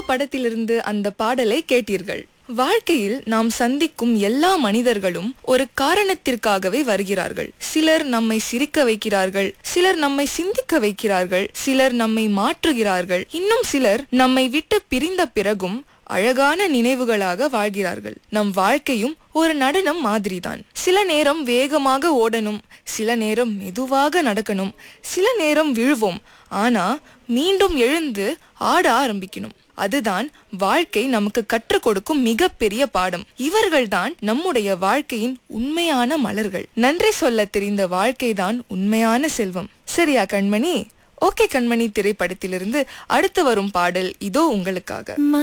படத்திலிருந்து அந்த பாடலை கேட்டீர்கள் வாழ்க்கையில் நாம் சந்திக்கும் எல்லா மனிதர்களும் ஒரு காரணத்திற்காகவே வருகிறார்கள் சிலர் நம்மை சிரிக்க வைக்கிறார்கள் சிலர் நம்மை சிந்திக்க வைக்கிறார்கள் சிலர் நம்மை மாற்றுகிறார்கள் இன்னும் சிலர் நம்மை விட்டு பிரிந்த பிறகும் அழகான நினைவுகளாக வாழ்கிறார்கள் நம் வாழ்க்கையும் ஒரு நடனம் மாதிரிதான் சில நேரம் வேகமாக ஓடணும் சில நேரம் மெதுவாக நடக்கணும் சில நேரம் விழுவோம் ஆனா மீண்டும் எழுந்து ஆட ஆரம்பிக்கணும் அதுதான் வாழ்க்கை நமக்கு கற்றுக் கொடுக்கும் மிகப்பெரிய பாடம் இவர்கள்தான் நம்முடைய வாழ்க்கையின் உண்மையான மலர்கள் நன்றி சொல்ல தெரிந்த வாழ்க்கைதான் உண்மையான செல்வம் சரியா கண்மணி ஓகே கண்மணி திரைப்படத்திலிருந்து அடுத்து வரும் பாடல் இதோ உங்களுக்காக